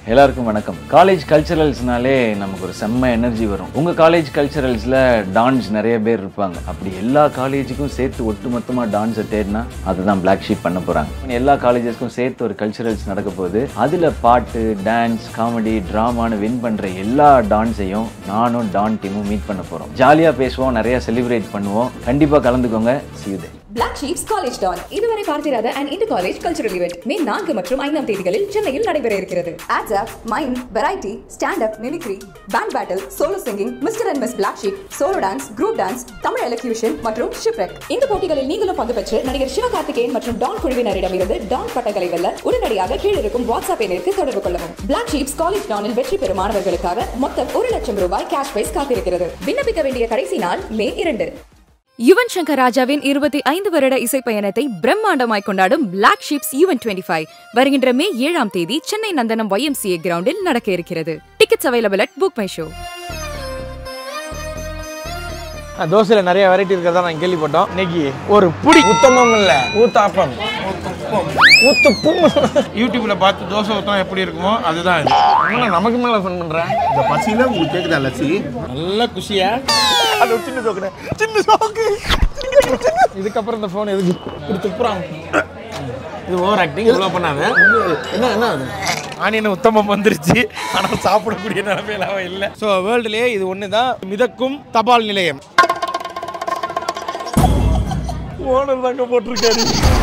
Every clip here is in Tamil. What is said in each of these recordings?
எல்லாருக்கும் வணக்கம் காலேஜ் கல்ச்சரல்ஸ்னாலே நமக்கு ஒரு செம்ம எனர்ஜி வரும் உங்க காலேஜ் கல்ச்சரல்ஸ்ல டான்ஸ் நிறைய பேர் இருப்பாங்க அப்படி எல்லா காலேஜுக்கும் சேர்த்து ஒட்டுமொத்தமா டான்ஸை தேடினா அதுதான் பிளாக் ஷீப் பண்ண போறாங்க எல்லா காலேஜஸ்க்கும் சேர்த்து ஒரு கல்ச்சரல்ஸ் நடக்க போகுது அதுல பாட்டு டான்ஸ் காமெடி டிராமான்னு வின் பண்ற எல்லா டான்ஸையும் நானும் டான் டீமும் மீட் பண்ண போறோம் ஜாலியா பேசுவோம் நிறைய செலிப்ரேட் பண்ணுவோம் கண்டிப்பா கலந்துக்கோங்க see you there. Black sheeps college don இதுவரை பார்த்திராத and inter college cultural event May நான்கு மற்றும் ஐந்தாம் தேதிகளில் சென்னையில் நடைபெற இருக்கிறது arts mind variety stand up mimicry band battle solo singing mister and miss black sheep solo dance group dance Tamil elocution மற்றும் ஷிப்ரெக் இந்த போட்டிகளில் நீங்களும் பங்கு பெற்று நடிகர் சிவகார்த்திகேயன் மற்றும் டான் குழுவினரிடமிருந்து டான் பட்டங்களை வெல்ல உடனடியாக கீழிருக்கும் வாட்ஸ்அப் எண்ணிற்கு தொடர்பு கொள்ளவும் பிளாக் ஷீப்ஸ் காலேஜ் டானில் வெற்றி பெறும் மாணவர்களுக்காக மொத்தம் ஒரு லட்சம் ரூபாய் கேஷ் பிரைஸ் காத்திருக்கிறது விண்ணப்பிக்க வேண்டிய கடைசி நாள் மே இரண்டு யுவன் சங்கர் ராஜாவின் இருபத்தி ஐந்து வருட இசை பயணத்தை பிரம்மாண்டமாய் கொண்டாடும் black sheeps event twenty five வருகின்ற மே ஏழாம் தேதி சென்னை நந்தனம் YMCA கிரவுண்டில் நடக்க இருக்கிறது tickets available at Book My Show தோசையில் நிறைய வெரைட்டி இருக்கிறதா நான் கேள்விப்பட்டோம் இன்னைக்கு ஒரு புடி உத்தமம் இல்ல ஊத்தாப்பம் ஊத்துப்பும் யூடியூப்ல பார்த்து தோசை ஊத்தம் எப்படி இருக்குமோ அதுதான் இது என்ன நமக்கு மேல ஃபன் பண்றேன் இந்த பசியில உங்களுக்கு கேக்குதா லட்சி நல்ல குஷியா அது ஒரு சின்ன சோக்கு சின்ன சோக்கு இதுக்கப்புறம் இந்த ஃபோன் எதுக்கு இப்படி துப்புறான் இது ஓவர் ஆக்டிங் இவ்வளோ பண்ணாத என்ன என்ன அது ஆனியன் உத்தமம் வந்துருச்சு ஆனால் சாப்பிடக்கூடிய நிலைமையில அவன் இல்லை ஸோ வேர்ல்டுலேயே இது ஒன்று தான் மிதக்கும் தபால் நிலையம் ஓனர் தாங்க போட்டிருக்காரு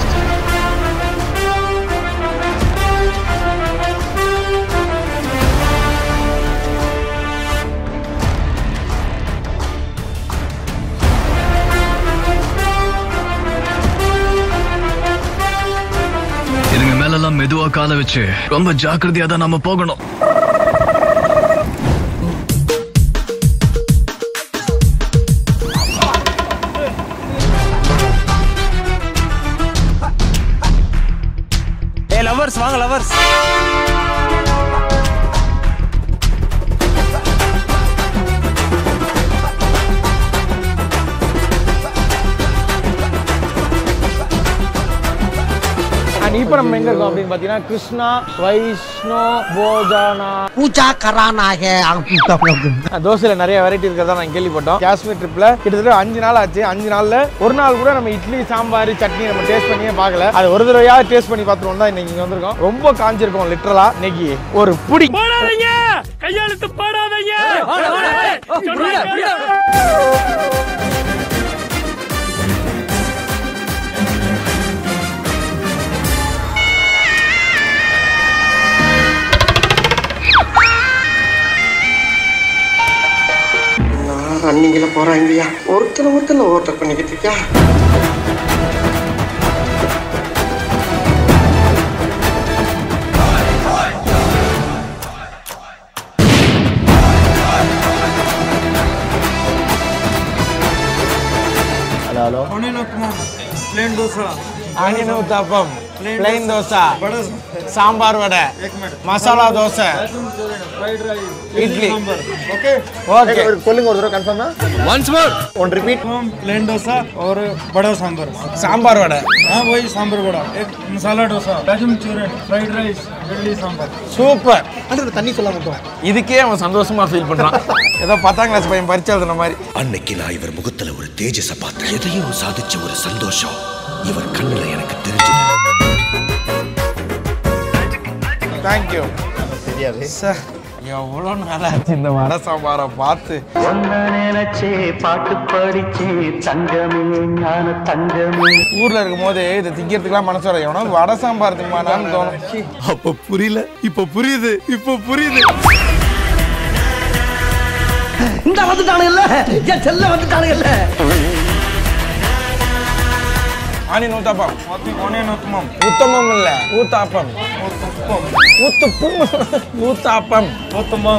இதுங்க மேலெல்லாம் மெதுவா கால வச்சு ரொம்ப ஜாக்கிரதையா தான் நம்ம போகணும் ஏ லவர்ஸ் வாங்க லவர்ஸ் அண்ட் இப்போ நம்ம எங்க இருக்கோம் அப்படின்னு பார்த்தீங்கன்னா கிருஷ்ணா வைஷ்ணோ போஜானா पूजा कराना है தோசையில் நிறைய வெரைட்டி இருக்கிறதா நான் கேள்விப்பட்டோம் காஷ்மீர் ட்ரிப்ல கிட்டத்தட்ட அஞ்சு நாள் ஆச்சு அஞ்சு நாள்ல ஒரு நாள் கூட நம்ம இட்லி சாம்பார் சட்னி நம்ம டேஸ்ட் பண்ணியே பார்க்கல அது ஒரு தடவையா டேஸ்ட் பண்ணி பார்த்துருவோம் தான் இன்னைக்கு இங்க வந்திருக்கோம் ரொம்ப காஞ்சிருக்கோம் லிட்டரலா இன்னைக்கு ஒரு புடி ரன்னிங்ல போறாங்கய்யா ஒருத்தர் ஒருத்தர் ஓவர் பண்ணிக்கிட்டு இருக்கியா onion uttapam plain dosa sambar vada masala dosa idli okay okay சொல்லுங்க ஒரு தடவை கன்ஃபார்மா once more one repeat plain dosa और बड़ा सांभर சாம்பார் வடை हाँ वही सांभर बड़ा एक masala dosa veg manchurian fried rice idli sambar super அடுத்து தண்ணி சொல்ல மட்டும் இதுக்கே அவன் சந்தோஷமா ஃபீல் பண்றான் ஏதோ பத்தாம் கிளாஸ் பையன் பரிச்சை எழுதுன மாதிரி அன்னைக்கு நான் இவர் முகத்துல ஒரு தேஜஸ பார்த்தேன் எதையும் சாதிச்ச ஒரு சந்தோஷம் இவர் கண்ணுல எனக்கு தெரிஞ்சது தேங்க்யூ தெரியாது சார் எவ்வளோ நாளாச்சு இந்த வடை சாம்பாரை பார்த்து ஊர்ல இருக்கும் போது இதை திங்கிறதுக்குலாம் மனசு வர எவனோ வடை சாம்பார் திம்மானான்னு தோணும் அப்ப புரியல இப்ப புரியுது இப்ப புரியுது இந்த வந்துட்டானுங்கல்ல என் செல்ல வந்துட்டானுங்கல்ல ஆனியன் ஊத்தாப்பம் ऑनियन उत्तमम உத்தமம் இல்ல ஊத்தாப்பம் ஊத்துப்பும் ஊத்தாப்பம் उत्तमम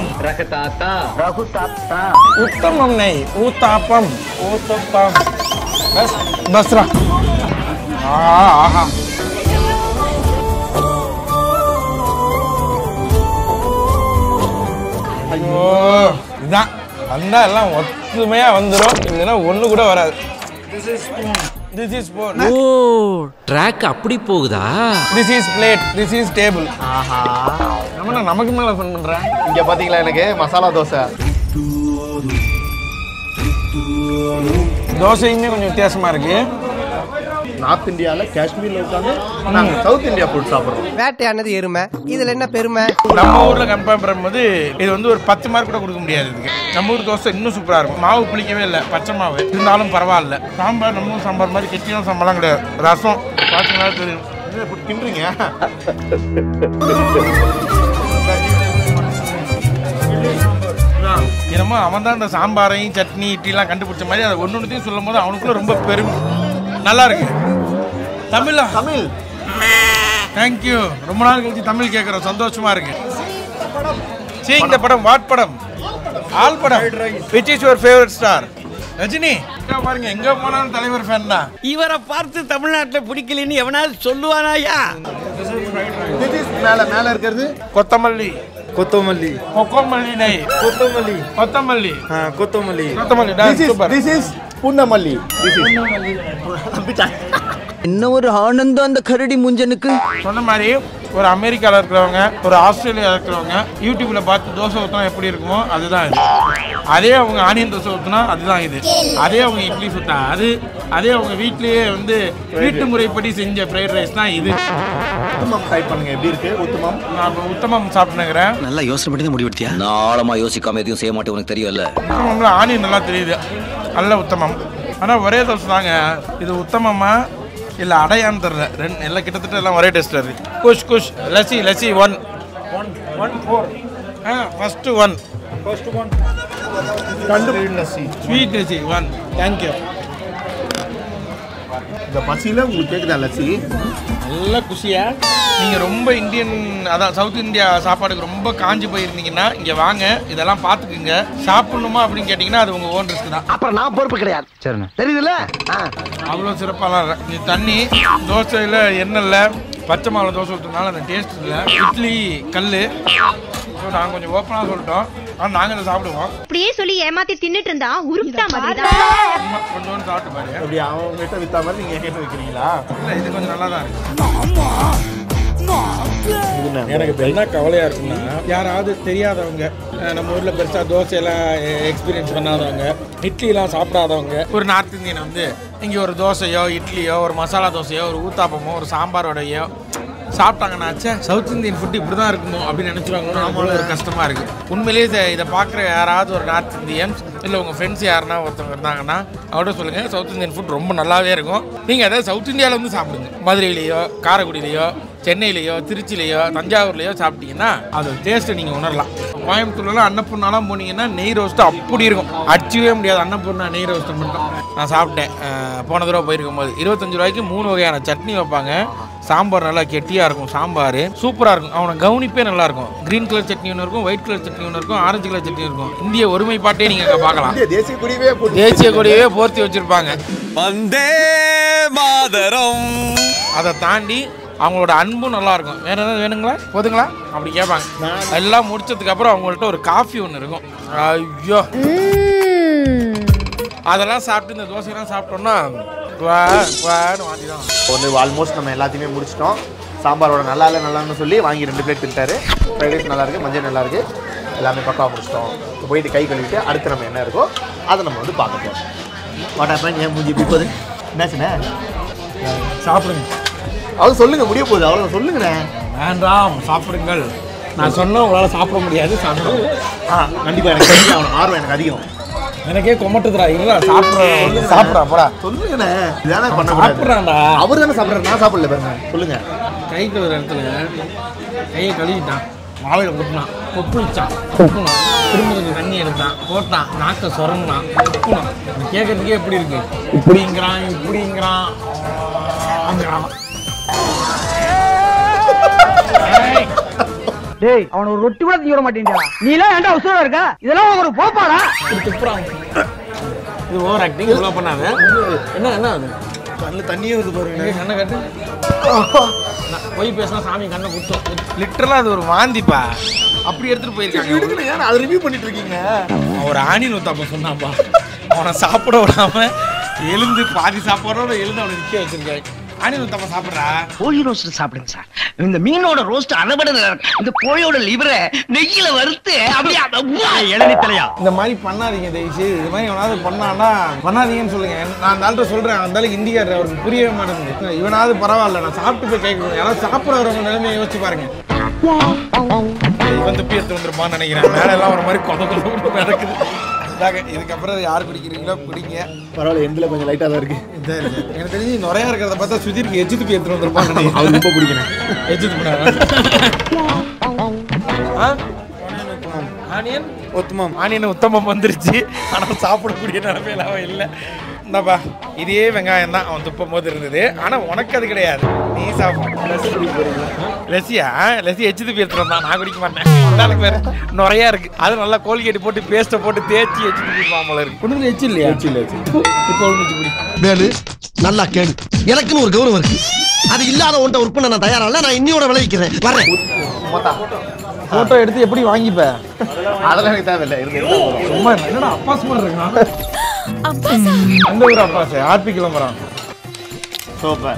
உத்தமம் நெய் ஊத்தாப்பம் ஊத்தப்பம் பஸ் பஸ்ரா ஆஹா ஆஹா ஐயோ இதான் வந்தா எல்லாம் ஒத்துமையா வந்துடும் இல்லைன்னா ஒண்ணு கூட வராது this is spoon this is phone ஓ ட்ராக் அப்படி போகுதா this is plate this is table ஆஹா நம்ம நமக்கு மேல ஃபன் பண்றேன் இங்க பாத்தீங்களா எனக்கு மசாலா தோசை தோசையுமே கொஞ்சம் வித்தியாசமா இருக்கு நார்த் இந்தியால காஷ்மீர்ல உட்காந்து நாங்க சவுத் இந்தியா ஃபுட் சாப்பிடுறோம் வேட்டையானது எருமை இதுல என்ன பெருமை நம்ம ஊர்ல கம்பேர் பண்ணும்போது இது வந்து ஒரு பத்து மார்க் கூட கொடுக்க முடியாது இதுக்கு நம்ம ஊர் தோசை இன்னும் சூப்பரா இருக்கும் மாவு புளிக்கவே இல்லை பச்சை மாவு இருந்தாலும் பரவாயில்ல சாம்பார் நம்ம ஊர் சாம்பார் மாதிரி கெட்டியான சாம்பார்லாம் கிடையாது ரசம் பார்த்தீங்கன்னா தெரியும் என்ன இப்படி கிண்டுறீங்க என்னமோ அவன் தான் இந்த சாம்பாரையும் சட்னி இட்லிலாம் கண்டுபிடிச்ச மாதிரி அதை ஒன்று ஒன்றுத்தையும் சொல்லும் போது அவனுக்குள்ள ரொம்ப பெருமை நல்லா இருக்கு தமிழா தமிழ் தேங்க்யூ ரொம்ப நாள் கழிச்சு தமிழ் கேட்குறோம் சந்தோஷமா இருக்கு சரி இந்த படம் வாட் படம் ஆல் படம் which is your favourite star Rajini இங்க பாருங்க எங்க போனாலும் தலைவர் ஃபேன் தான் இவரை பார்த்து தமிழ்நாட்டில் பிடிக்கலன்னு எவனாவது சொல்லுவானாயா This is மேல மேல இருக்கிறது கொத்தமல்லி கொத்தமல்லி கொக்கமல்லி நெய் கொத்தமல்லி கொத்தமல்லி ஆ கொத்தமல்லி கொத்தமல்லி This is super this is புன்னமல்லி This is என்ன ஒரு ஆனந்தம் அந்த கரடி முஞ்சனுக்கு சொன்ன மாதிரி ஒரு அமெரிக்காவில் இருக்கிறவங்க ஒரு ஆஸ்திரேலியாவில் இருக்கிறவங்க யூடியூப்ல பார்த்து தோசை ஊற்றினா எப்படி இருக்குமோ அதுதான் இது அதே அவங்க ஆனியன் தோசை ஊற்றினா அதுதான் இது அதே அவங்க இட்லி சுத்தா அது அதே அவங்க வீட்லயே வந்து வீட்டு முறைப்படி செஞ்ச ஃப்ரைட் ரைஸ் தான் இது உத்தமம் டைப் பண்ணுங்க எப்படி இருக்கு உத்தமம் நான் இப்ப உத்தமம் சாப்பிட்டுங்கிறேன் நல்லா யோசனை பண்ணி தான் முடிவெடுத்தியா நான் ஆழமா யோசிக்காம எதையும் செய்ய மாட்டேன் உனக்கு தெரியல உத்தமம்ல ஆனியன் நல்லா தெரியுது நல்ல உத்தமம் ஆனால் ஒரே தோசை தாங்க இது உத்தமமா இல்லை அடையான்னு தெரில ரெண்டு எல்லாம் கிட்டத்தட்ட எல்லாம் ஒரே டேஸ்ட்டில் இருக்கு குஷ் குஷ் lassi lassi one one one four ah first one first one கண்டு lassi sweet lassi one thank you இந்த பசியில உங்களுக்கு கேக்குதா லஸ்ஸி நல்ல குஷியா நீங்கள் ரொம்ப இந்தியன் அதான் சவுத் இந்தியா சாப்பாடுக்கு ரொம்ப காஞ்சி போயிருந்தீங்கன்னா இங்கே வாங்க இதெல்லாம் பார்த்துக்குங்க சாப்பிடணுமா அப்படின்னு கேட்டிங்கன்னா அது உங்கள் ஓன் ரிஸ்க் தான் அப்புறம் நான் பொறுப்பு கிடையாது சரிண்ணே தெரியுதுல்ல அவ்வளோ சிறப்பாலாம் இல்லை நீ தண்ணி தோசையில் எண்ணெய் இல்லை பச்சை மாவில் தோசை ஊற்றுனால அந்த டேஸ்ட் இல்லை இட்லி கல் ஸோ நாங்கள் கொஞ்சம் ஓப்பனாக சொல்லிட்டோம் ஆனால் நாங்கள் இதை சாப்பிடுவோம் அப்படியே சொல்லி ஏமாத்தி தின்னுட்டு இருந்தா உருப்பிட்டா மாதிரி சும்மா கொஞ்சோண்டு சாப்பிட்டு பாரு அப்படி அவங்க கிட்ட வித்தா மாதிரி நீங்க கேட்டு வைக்கிறீங்களா இல்லை இது கொஞ்சம் நல்லா தான் இருக்கு எனக்கு இப்போ என்ன கவலையாக இருக்குன்னா யாராவது தெரியாதவங்க அஹ் நம்ம ஊரில் பெருசாக தோசையெல்லாம் எக்ஸ்பீரியன்ஸ் பண்ணாதவங்க இட்லிலாம் சாப்பிடாதவங்க ஒரு நார்த் இந்தியன் வந்து இங்கே ஒரு தோசையோ இட்லியோ ஒரு மசாலா தோசையோ ஒரு ஊத்தாப்பமோ ஒரு சாம்பார் வடையோ சாப்பிட்டாங்கன்னாச்சே சவுத் இந்தியன் ஃபுட் இப்படி தான் இருக்குமோ அப்படின்னு நினச்சிருவாங்களோ நம்மளும் ஒரு கஷ்டமாக இருக்குது உண்மையிலேயே இதை இதை பார்க்குற யாராவது ஒரு நார்த் இந்தியன்ஸ் இல்லை உங்கள் ஃப்ரெண்ட்ஸ் யாருன்னா ஒருத்தவங்க இருந்தாங்கன்னா அவர்கிட்ட சொல்லுங்கள் சவுத் இந்தியன் ஃபுட் ரொம்ப நல்லாவே இருக்கும் நீங்கள் அதை சவுத் இந்தியாவில் வந்து சாப்பிடுங்க மதுரையிலையோ காரைக்குடியிலையோ சென்னையிலையோ திருச்சியிலையோ தஞ்சாவூர்லையோ சாப்பிட்டீங்கன்னா அது டேஸ்ட்டை நீங்கள் உணரலாம் கோயம்புத்தூர்லாம் அன்னப்பூர்ணாலாம் போனீங்கன்னா நெய் ரோஸ்ட்டு அப்படி இருக்கும் அடிச்சவே முடியாது அன்னப்பூர்ணா நெய் ரோஸ்ட்டு மட்டும் நான் சாப்பிட்டேன் அஹ் போன தடவை போயிருக்கும் போது இருபத்தஞ்சு ரூபாய்க்கு மூணு வகையான சட்னி வைப்பாங்க சாம்பார் நல்லா கெட்டியாக இருக்கும் சாம்பார் சூப்பராக இருக்கும் அவனை கவனிப்பே நல்லா இருக்கும் க்ரீன் கலர் சட்னி ஒன்று இருக்கும் ஒயிட் கலர் சட்னி ஒன்று இருக்கும் ஆரஞ்சு கலர் சட்னி இருக்கும் இந்திய ஒருமைப்பாட்டே நீங்கள் அங்கே பார்க்கலாம் இந்திய தேசிய கொடியவே போட்டு தேசிய கொடியவே போர்த்தி வச்சிருப்பாங்க வந்தே மாதரம் அதை தாண்டி அவங்களோட அன்பும் நல்லா இருக்கும் வேற ஏதாவது வேணுங்களா போதுங்களா அப்படி கேட்பாங்க எல்லாம் முடிச்சதுக்கு அப்புறம் அவங்கள்ட்ட ஒரு காஃபி ஒன்று இருக்கும் ஐயோ அதெல்லாம் சாப்பிட்டு இந்த தோசையெல்லாம் சாப்பிட்டோம்னா வா வான்னு வாந்தி தான் வரும். ஒன்று ஆல்மோஸ்ட் நம்ம எல்லாத்தையுமே முடிச்சிட்டோம் சாம்பாரோட நல்லா இல்லை நல்லான்னு சொல்லி வாங்கி ரெண்டு பிளேட் தின்ட்டாரு ஃப்ரைட் ரைஸ் நல்லா இருக்கு மஞ்சள் நல்லா இருக்கு எல்லாமே பக்காவாக முடிச்சிட்டோம் இப்போ போயிட்டு கை கழுவிட்டு அடுத்து நம்ம என்ன இருக்கோ அதை நம்ம வந்து பார்க்க போகிறோம் வாட்டா பண்ணி ஏன் மூஞ்சி இப்படி போகுது என்னாச்சுண்ணே சாப்பிடுங்க அது சொல்லுங்க முடிய போகுது அவ்வளோ சொல்லுங்கண்ணே வேண்டாம் சாப்பிடுங்கள் நான் சொன்னா உங்களால் சாப்பிட முடியாது சாப்பிடுங்க ஆ கண்டிப்பாக எனக்கு தெரியும் அவனுக்கு ஆர்வம் எனக்கு அதிகம் எனக்கே கொமட்டுதுடா இல்ல சாப்பிட்ற சாப்பிட்றா போடா சொல்லுங்கண்ணே இதானே பண்ண சாப்பிட்றான்டா அவர் தானே சாப்பிட்றாரு நான் சாப்பிடல பாருங்க சொல்லுங்க கை கழுவுற இடத்துல கையை கழுவிட்டான் வாழையில கொட்டினான் கொப்புளிச்சான் கொப்புனான் திரும்ப கொஞ்சம் தண்ணி எடுத்தான் போட்டான் நாக்க சொரங்கினான் கொப்புனான் இது கேட்கறதுக்கே எப்படி இருக்கு இப்படிங்கிறான் இப்படிங்கிறான் ஆங்கிறான். டேய் அவன ஒரு ரொட்டி கூட தீவிர மாட்டேன்டா நீ எல்லாம் ஏன்டா உசுரா இருக்க இதெல்லாம் ஒரு போப்பாடா இப்படி துப்புறான் இது ஓவர் ஆக்டிங் இவ்வளோ பண்ணாத என்ன என்ன அது கண்ணில் தண்ணியே வருது பாருங்க இங்க கண்ணை கட்டு நான் பொய் பேசினா சாமி கண்ணை குத்தும் லிட்டரலாக அது ஒரு வாந்திப்பா அப்படி எடுத்துட்டு போயிருக்காங்க ஏன் அதை ரிவ்யூ பண்ணிட்டு இருக்கீங்க அவன் ஒரு ஆணி நூத்தாப்ப சொன்னாப்பா அவனை சாப்பிட விடாம எழுந்து பாதி சாப்பாடோட எழுந்து அவனை நிக்க வச்சிருக்காரு ஆனியன் ஊத்தாம சாப்பிட்றா கோழி ரோஸ்ட் சாப்பிடுங்க சார் இந்த மீனோட ரோஸ்ட் அதை விட நல்லா இருக்கு. இந்த கோழியோட லிவரை நெய்யில வறுத்து அப்படியே இளநீ தலையா இந்த மாதிரி பண்ணாதீங்க தயவுசெய்து இது மாதிரி எவனாவது பண்ணான்னா பண்ணாதீங்கன்னு சொல்லுங்க நான் அந்த ஆள்கிட்ட சொல்றேன் அந்த ஆளுக்கு இந்திக்காரர் அவருக்கு புரியவே மாட்டேங்குது இவனாவது பரவாயில்ல நான் சாப்பிட்டு போய் கேட்கணும் யாராவது சாப்பிட வரவங்க நிலைமையை யோசிச்சு பாருங்க இவன் துப்பி எடுத்து வந்துருப்பான்னு நினைக்கிறேன் மேல எல்லாம் ஒரு மாதிரி கொத கொத நடக்குது இதாங்க இதுக்கப்புறம் யார் குடிக்கிறீங்களோ குடிங்க பரவாயில்ல எந்தில் கொஞ்சம் லைட்டாக தான் இருக்கு இதா இருக்கு. எனக்கு தெரிஞ்சு நிறையா இருக்கிறத பார்த்தா சுஜிருக்கு எச்சு துப்பி எடுத்துட்டு வந்துருப்பான்னு நினைக்கிறேன் அவருக்கு ரொம்ப பிடிக்கணும் எச்சு துப்பினா ஆனியன் உத்தமம் ஆனியன் உத்தமம் வந்துருச்சு ஆனால் சாப்பிடக்கூடிய நிலைமையில அவன் இல்லை இந்தாப்பா இதே வெங்காயம் தான் அவன் துப்பும் போது இருந்தது ஆனால் உனக்கு அது கிடையாது நீ சாப்பிடு லெசியா லெசி எச்சு துப்பி எடுத்துட்டு வந்தான் நான் குடிக்க மாட்டேன் அந்தாலும் பேர் நிறையா இருக்கு அது நல்லா கோல்கேட் போட்டு பேஸ்ட்டை போட்டு தேய்ச்சி எச்சு துப்பிப்பான் போல இருக்கு குடும்பத்தில் எச்சு இல்லையா எச்சு இல்லை இப்போ ஒன்று குடி வேலு நல்லா கேளு எனக்குன்னு ஒரு கௌரவம் இருக்கு அது இல்லாத ஒன்றை ஒர்க் பண்ண நான் தயாரா இல்ல நான் இன்னியோட விளைவிக்கிறேன் வரேன் ஃபோட்டோ எடுத்து எப்படி வாங்கிப்ப அதெல்லாம் எனக்கு தேவையில்லை இருந்து இருந்தா போதும். சும்மா என்னடா அப்பாஸ் மாதிரி இருக்கான் அந்த ஊர் அப்பாஸ் ஆர்பி கிளம்புறான் சூப்பர்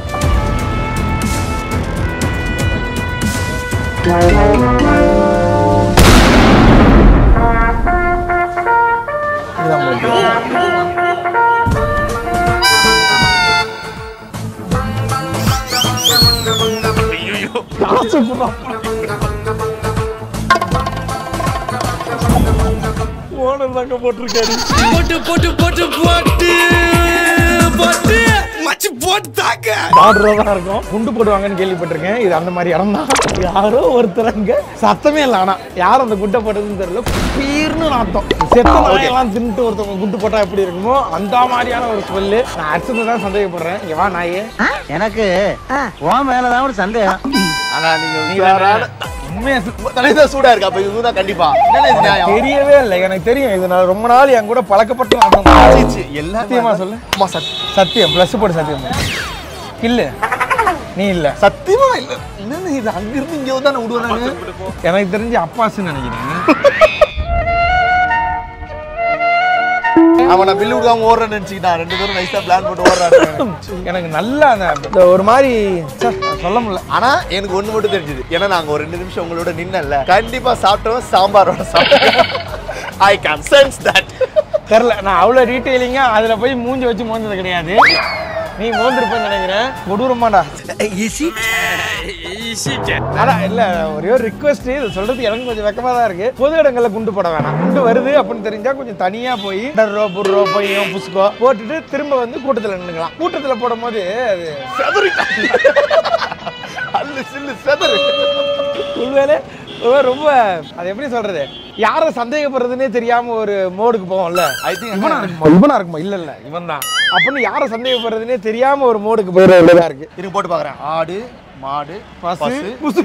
ஓனர் தாங்க போட்டிருக்காரு போட்டு போட்டு போட்டு போட்டு போட்டு மச்சி போட்டு தாக்க பார்டரா தான் இருக்கும் குண்டு போடுவாங்கன்னு கேள்விப்பட்டிருக்கேன் இது அந்த மாதிரி இடம் தான் யாரோ ஒருத்தர் அங்க சத்தமே இல்லை ஆனா யார் அந்த குட்டை போட்டதுன்னு தெரியல பீர்னு நாத்தம் செத்த நாயெல்லாம் தின்னுட்டு ஒருத்தவங்க குண்டு போட்டா எப்படி இருக்குமோ அந்த மாதிரியான ஒரு ஸ்மெல்லு நான் அடிச்சதை தான் சந்தேகப்படுறேன் இங்க வா நாயே எனக்கு உன் மேலதான் ஒரு சந்தேகம் ஆனா நீங்க நீ உஷாரான உண்மையா தலைதான் சூடா இருக்கு அப்ப இது தான் கண்டிப்பா என்னடா இது நியாயம் தெரியவே இல்லை எனக்கு தெரியும் இது நான் ரொம்ப நாள் என் கூட பழக்கப்பட்ட நாட்டம் சீ, சீ, எல்லாம் சத்தியமா சொல்லு அம்மா சத் சத்தியம் ப்ளஸ் போடு சத்தியம் இல்ல நீ இல்ல சத்தியமா இல்ல என்னன்னு இது அங்கிருந்து இங்க வந்து விடுவாங்க எனக்கு தெரிஞ்சு அப்பாஸ்ன்னு நினைக்கிறேன் அவனை பில்லு விடாம ஓடுறேன்னு நினைச்சுக்கிட்டான் ரெண்டு பேரும் நைஸா பிளான் போட்டு ஓடுறாங்க எனக்கு நல்லா அந்த இந்த ஒரு மாதிரி ச்சே, சொல்ல முடியல ஆனா எனக்கு ஒண்ணு மட்டும் தெரிஞ்சது ஏன்னா நாங்க ஒரு ரெண்டு நிமிஷம் உங்களோட நின்னல கண்டிப்பா சாப்பிட்டோம் சாம்பாரோட சாப்பிட்டோம் ஐ கேன் சென்ஸ் தட் தெரில நான் அவ்வளோ டீட்டெயிலிங்கா அதில் போய் மூஞ்சி வச்சு மோந்தது கிடையாது நீ மோந்திருப்பேன்னு நினைக்கிறேன் கொடூரமாடா அதான் இல்ல ஒரே ஒரு ரிக்வஸ்ட் இது சொல்றது எனக்கு கொஞ்சம் வெக்கமா தான் இருக்கு பொது இடங்கள்ல குண்டு போட வேணாம் குண்டு வருது அப்படின்னு தெரிஞ்சா கொஞ்சம் தனியா போய் டர்ரோ புர்ரோ பொய்யோ புஸ்கோ போட்டுட்டு திரும்ப வந்து கூட்டத்துல நின்னுக்கலாம் கூட்டத்துல போடும் போது அது அல்லு சில்லு செதறு உண்மையிலே ரொம்ப- ரொம்ப அது எப்படி சொல்றது யாரை சந்தேகப்படுறதுனே தெரியாம ஒரு மோடுக்கு போவோம்ல ஐ திங்க் இவனா இருக்குமா இவனா இருக்குமா இல்ல இல்ல இவன் தான் அப்படின்னு யாரை சந்தேகப்படுறதுனே தெரியாம ஒரு மோடுக்கு போயிடுறதா இருக்கு இருங்க போட்டு பாக்குறேன் ஆடு மாடு பசு பசு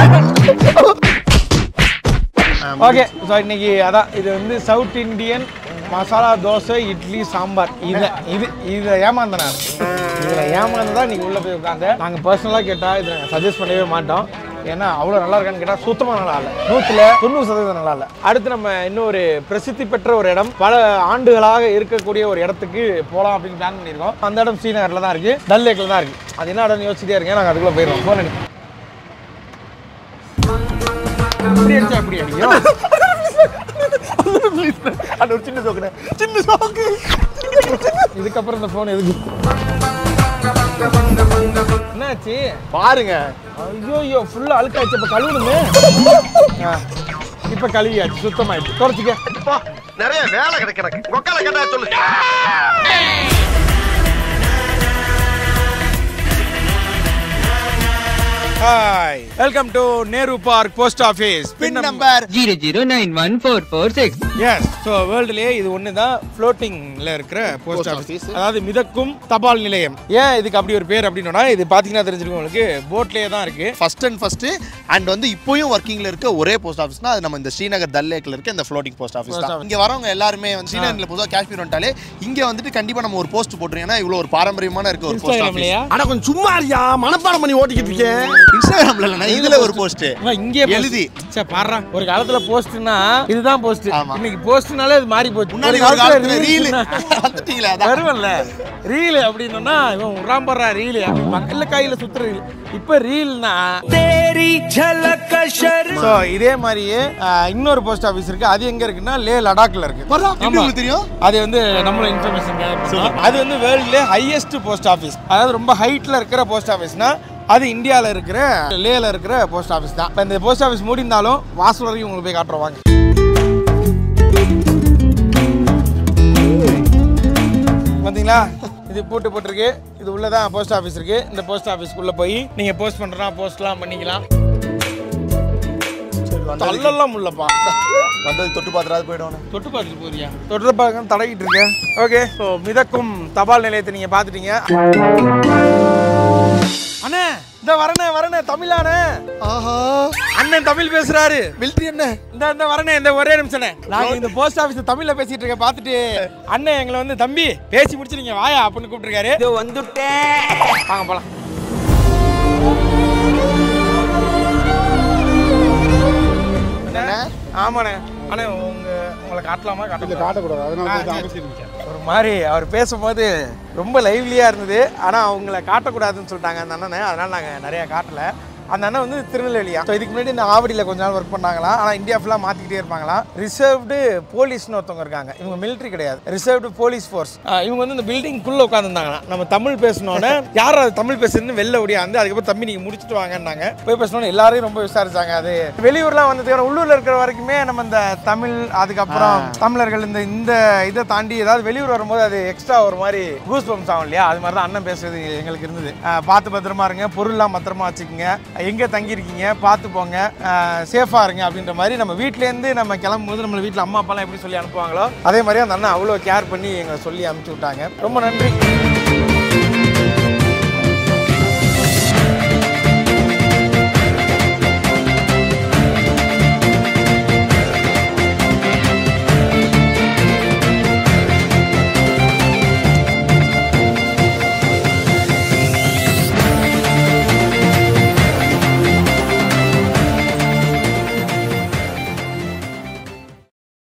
ஓகே ஸோ இன்னைக்கு அதான் இது வந்து சவுத் இந்தியன் மசாலா தோசை இட்லி சாம்பார் இது இது இதில் ஏமாந்தேன் நான் இதில் ஏமாந்து தான் நீங்கள் உள்ளே போய் உட்காந்து நாங்கள் பர்சனலாக கேட்டால் இதை நாங்கள் சஜஸ்ட் பண்ணவே மாட்டோம் ஏன்னா அவ்வளோ நல்லா இருக்கான்னு கேட்டால் சுத்தமாக நல்லா இல்லை நூற்றில் தொண்ணூறு சதவீதம் நல்லா இல்லை அடுத்து நம்ம இன்னொரு பிரசித்தி பெற்ற ஒரு இடம் பல ஆண்டுகளாக இருக்கக்கூடிய ஒரு இடத்துக்கு போகலாம் அப்படின்னு பிளான் பண்ணியிருக்கோம் அந்த இடம் ஸ்ரீநகரில் தான் இருக்குது டல் லேக்கில் தான் இருக்குது அது என்ன இடம்னு யோசிச்சுட்டே இருக்கேன் நாங்கள் அதுக்குள்ளே போயிடுவோம் ஃபோன் அடி அப்படி அடிச்சா அப்படி அடிக்கும் அந்த ஒரு சின்ன சோக்குனே சின்ன சோக்கு இதுக்கப்புறம் இந்த ஃபோன் எதுக்கு என்னாச்சு பாருங்க ஐயோ ஐயோ ஃபுல்லா அழுக்காச்சு இப்ப கழுவணுமே ஆ, இப்ப கழுவியாச்சு சுத்தமாயிடுச்சு குறைச்சிக்க நிறைய வேலை கிடைக்கிறக்கு உக்கால கேட்டா சொல்லு hi welcome to Nehru park post office pin number zero zero nine one four four six yes so வேர்ல்டுலேயே இது ஒன்று தான் ஃப்ளோட்டிங்கில் இருக்கிற போஸ்ட் Post ஆஃபீஸ் office. அதாவது மிதக்கும் தபால் நிலையம் ஏன் இதுக்கு அப்படி ஒரு பேர் அப்படின்னா இது பார்த்தீங்கன்னா தெரிஞ்சிருக்கும் உங்களுக்கு போட்லேயே தான் இருக்கு ஃபர்ஸ்ட் அண்ட் ஃபர்ஸ்ட் அண்ட் வந்து இப்போயும் ஒர்க்கிங்ல இருக்க ஒரே போஸ்ட் ஆஃபீஸ்னா அது நம்ம இந்த ஸ்ரீநகர் தல் லேக்ல இருக்க இந்த ஃப்ளோட்டிங் போஸ்ட் ஆஃபீஸ் Post தான் office. இங்க வரவங்க எல்லாருமே வந்து ஸ்ரீநகர்ல பொதுவாக காஷ்மீர் வந்துட்டாலே இங்க வந்துட்டு கண்டிப்பா நம்ம ஒரு போஸ்ட் போட்டுருவோம் ஏன்னா இவ்வளவு ஒரு பாரம்பரியமான இருக்க ஒரு போஸ்ட் ஆஃபீஸ் இன்ஸ்டாகிராம்லையா ஆனா கொஞ்சம் சும்மா இருக்கியா மனப்பாடம் பண்ணி ஓட்டிக்கிட்டு இருக்கேன் இன்ஸ்டாகிராம்ல இல்லைண்ணா இதுல ஒரு போஸ்ட் இவன் இங்கே எழுதி. சே பாடுறா ஒரு காலத்துல போஸ்ட்னா இதுதான் போஸ்ட் இன்னைக்கு போஸ்ட்னாலே இது மாறி போச்சு முன்னாடி ஒரு காலத்துல reel. வந்துட்டீங்களா அதான். வருவல்ல ரீல் அப்படின்னா இவன் உராம்படுறா ரீல் அப்படி இல்ல கையில சுத்துற ரீல் இப்ப ரீல்னா தேரி ஸோ இதே மாதிரியே அஹ், இன்னொரு போஸ்ட் ஆஃபீஸ் இருக்கு அது எங்க இருக்குன்னா லே லடாக்ல இருக்கு பரவா, எப்படி ஆமா. உங்களுக்கு தெரியும்? அது வந்து நம்மள இன்ஃபர்மேஷன் அது வந்து வேர்ல்ட்ல ஹையஸ்ட் போஸ்ட் ஆஃபீஸ் அதாவது ரொம்ப ஹைட்ல இருக்கிற போஸ்ட் ஆஃபீஸ்னா அது இந்தியாவில் இருக்கிற லேல இருக்கிற போஸ்ட் ஆஃபீஸ் தான் இப்போ இந்த போஸ்ட் ஆஃபீஸ் மூடிந்தாலும் வாசல் வரைக்கும் உங்களுக்கு போய் காட்டுறோம் வாங்க பார்த்தீங்களா இது பூட்டு போட்டிருக்கு இது உள்ள தான் போஸ்ட் ஆஃபீஸ் இருக்கு இந்த போஸ்ட் ஆஃபீஸ்க்குள்ள போய் நீங்க போஸ்ட் பண்றதா போஸ்ட்லாம் பண்ணிக்கலாம் தள்ளலாம் உள்ளப்பா வந்தது தொட்டு பாத்திராது போயிடும் தொட்டு பார்த்துட்டு போறியா தொட்டு பார்க்க தடவிட்டு இருக்கேன் ஓகே ஸோ மிதக்கும் தபால் நிலையத்தை நீங்க பார்த்துட்டீங்க அண்ணே இந்த வரனே வரனே தமிழானே ஆஹா அண்ணன் தமிழ் பேசுறாரு மிலிட்ரி என்ன இந்த இந்த வரனே இந்த ஒரே நிமிஷம் நாங்க இந்த போஸ்ட் ஆபீஸ் தமிழ்ல பேசிட்டு இருக்க பார்த்துட்டு அண்ணன் எங்களை வந்து தம்பி பேசி முடிச்சு நீங்க வாயா அப்படின்னு கூப்பிட்டுருக்காரு இது வந்துட்டேன் வாங்க போலாம் அண்ணே, ஆமாண்ணே அண்ணே உங்க உங்களை காட்டலாமா காட்டல காட்டக்கூடாது அதனால தான் ஆ, அவசியம் இல்லை. ஒரு மாதிரி அவர் பேசும்போது ரொம்ப லைவ்லியாக இருந்தது ஆனால் அவங்கள காட்டக்கூடாதுன்னு சொல்லிட்டாங்க அந்த அண்ணனை அதனால் நாங்கள் நிறையா காட்டல அந்த அண்ணன் வந்து திருநெல்வேலியா ஸோ இதுக்கு முன்னாடி இந்த ஆவடியில் கொஞ்ச நாள் ஒர்க் பண்ணாங்களாம் ஆனால் இந்தியா ஃபுல்லாக மாற்றிக்கிட்டே இருப்பாங்களாம் ரிசர்வ்டு போலீஸ்னு ஒருத்தவங்க இருக்காங்க இவங்க மிலிட்ரி கிடையாது ரிசர்வ்டு போலீஸ் ஃபோர்ஸ் இவங்க வந்து இந்த பில்டிங்குள்ளே உட்காந்துருந்தாங்களாம் நம்ம தமிழ் பேசினோன்னே யார் அது தமிழ் பேசுறதுன்னு வெளில ஓடியாந்து அதுக்கப்புறம் தம்பி நீங்கள் முடிச்சுட்டு வாங்கன்னாங்க போய் பேசினோன்னு எல்லாரையும் ரொம்ப விசாரிச்சாங்க அது வெளியூர்லாம் வந்ததுக்கு உள்ளூரில் இருக்கிற வரைக்குமே நம்ம இந்த தமிழ் அதுக்கப்புறம் தமிழர்கள் இந்த இந்த இதை தாண்டி ஏதாவது வெளியூர் வரும்போது அது எக்ஸ்ட்ரா ஒரு மாதிரி கூஸ் பம்ஸ் ஆகும் இல்லையா அது மாதிரி தான் அண்ணன் பேசுறது எங்களுக்கு இருந்தது அஹ் பார்த்து பத்திரமா இருங்க பொருள்லாம் பத்திரமா வச்சுக்கோங்க எங்கே தங்கியிருக்கீங்க பார்த்து போங்க சேஃபாக இருங்க அப்படின்ற மாதிரி நம்ம வீட்டிலேருந்து நம்ம கிளம்பும்போது நம்ம வீட்டில் அம்மா அப்பாலாம் எப்படி சொல்லி அனுப்புவாங்களோ அதே மாதிரி அந்த அண்ணன் அவ்வளோ கேர் பண்ணி எங்களை சொல்லி அனுப்பிச்சு விட்டாங்க ரொம்ப நன்றி